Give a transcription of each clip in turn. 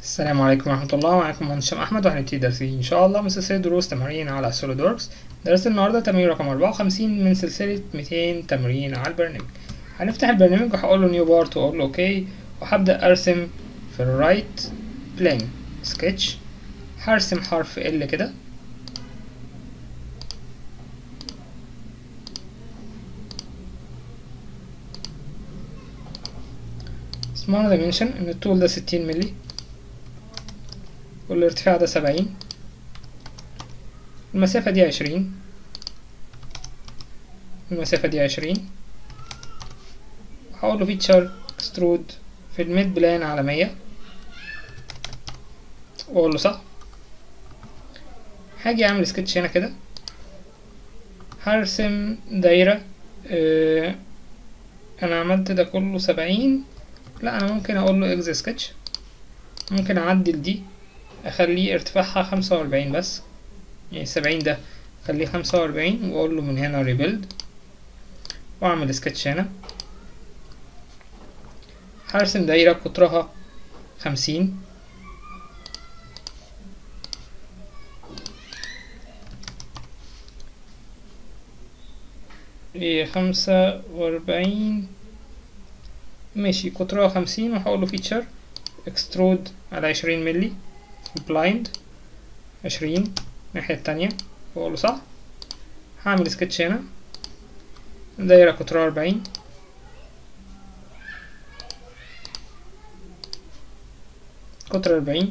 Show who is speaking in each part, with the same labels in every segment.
Speaker 1: السلام عليكم ورحمة الله معاكم مهندس هشام أحمد وهنبتدي درسي إن شاء الله من سلسلة دروس تمارين على سوليد وركس درس النهاردة تمرين رقم أربعة وخمسين من سلسلة ميتين تمرين على البرنامج هنفتح البرنامج وهقول له نيو بارت وأقول له أوكي وهبدأ أرسم في الرايت بلين سكتش هرسم حرف ال كده سمول دايمنشن ان الطول ده ستين ملي والارتفاع ده سبعين المسافة دي عشرين المسافة دي عشرين هقول له فيتشر اكسترود في الميد بلان على مية واقول له صح هاجي اعمل سكتش هنا كده هرسم دايرة اه انا عملت ده كله سبعين لا انا ممكن اقول له اكس سكتش ممكن اعدل دي اخليه ارتفاعها خمسة واربعين بس يعني سبعين ده اخليه خمسة واربعين واقول له من هنا ريبيلد واعمل سكتش هنا هرسم دايرة قطرها خمسين ايه خمسة واربعين ماشي قطرها خمسين وهقول له فيتشر اكسترود على عشرين ملي بلايند عشرين الناحية التانية واقول له صح هعمل سكتش هنا دايرة قطرها أربعين قطر أربعين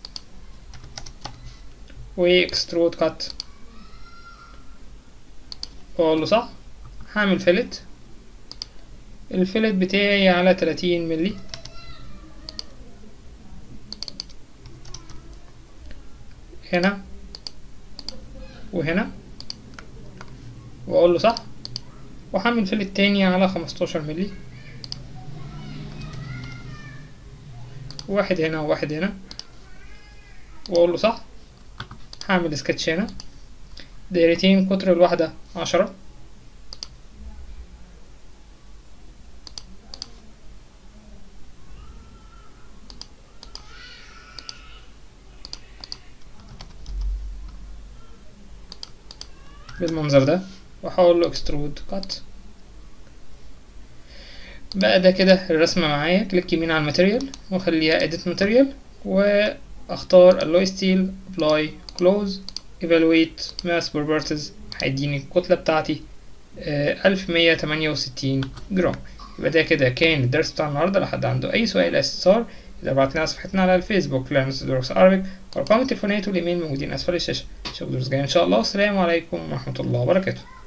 Speaker 1: واكسترود كات واقول له صح هعمل فيلت الفيلت بتاعي على تلاتين ملي هنا وهنا واقول له صح وهعمل فيلت تاني على خمستاشر ملي واحد هنا وواحد هنا واقول له صح هعمل سكتش هنا دايرتين قطر الواحدة عشرة بالمنظر ده واحاول له اكسترود كات بقى ده كده الرسمة معايا كليك يمين على الماتيريال واخليها edit material واختار alloy steel apply close evaluate mass properties هيديني الكتلة بتاعتي ألف مية تمانية وستين جرام يبقى ده كده كان الدرس بتاع النهاردة لو حد عنده أي سؤال أو استفسار إذا بعتلنا على صفحتنا على الفيسبوك لانس دروس عربي وأرقام التليفونات والإيميل موجودين أسفل الشاشة أشوفكم دروس جاية إن شاء الله والسلام عليكم ورحمة الله وبركاته